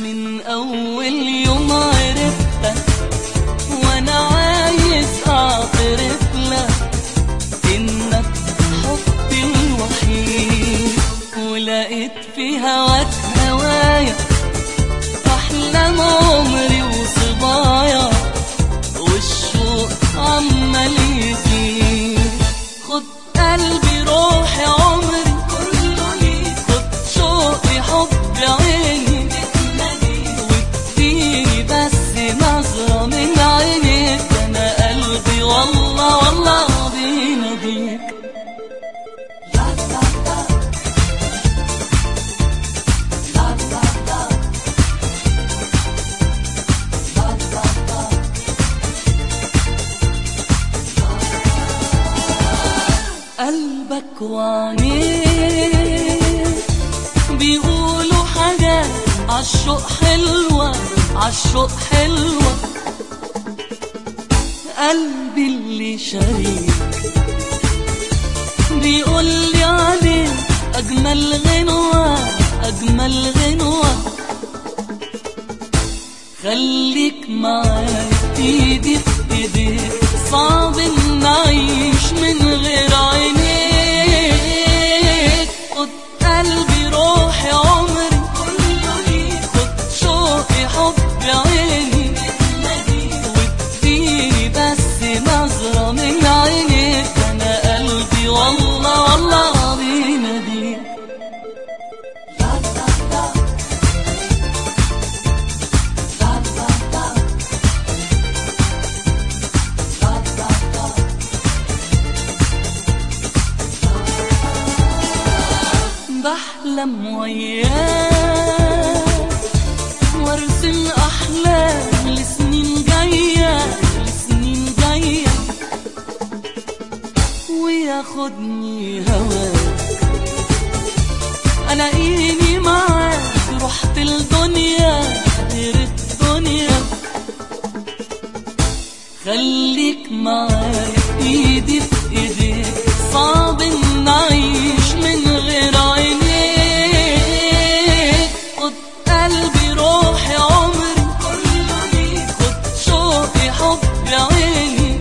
من أول يوم عرفتك وأنا عايز أعترف لك إنك حبي الوحيد ولقيت في هواك هوايا أحلام عمري وصبايا والشوق عمال يزيد خد قلبي روحي عمري كله ليك خد شوقي حبي عيني واديني بس نظرة من عينيك أنا قلبي والله والله بيناديك قلبك وعينيك بيقولوا حاجات عالشوق حلوة عالشوق حلوة قلبي اللي شريك بيقول لي عليك أجمل غنوة أجمل غنوة خليك معايا ايدي في ايديك صعب ان اعيش من غير عينيك خد قلبي روحي عمري كله ليك خد شوقي حبي عيني واديني بس نظرة من عينيك انا قلبي والله والله بيناديك بحلم وياك وارسم احلام لسنين جايه لسنين جايه وياخدني هواك الاقيني معاك رحت الدنيا غير الدنيا خليك معايا ايدي في ايديك صعب ان اعيش من غير عينيك خد قلبي روحي عمري كله ليك خد شوقي حبي عيني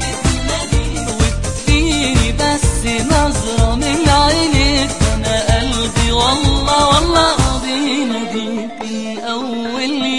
واديني بس نظرة من عينيك انا قلبي والله والله بيناديك من اول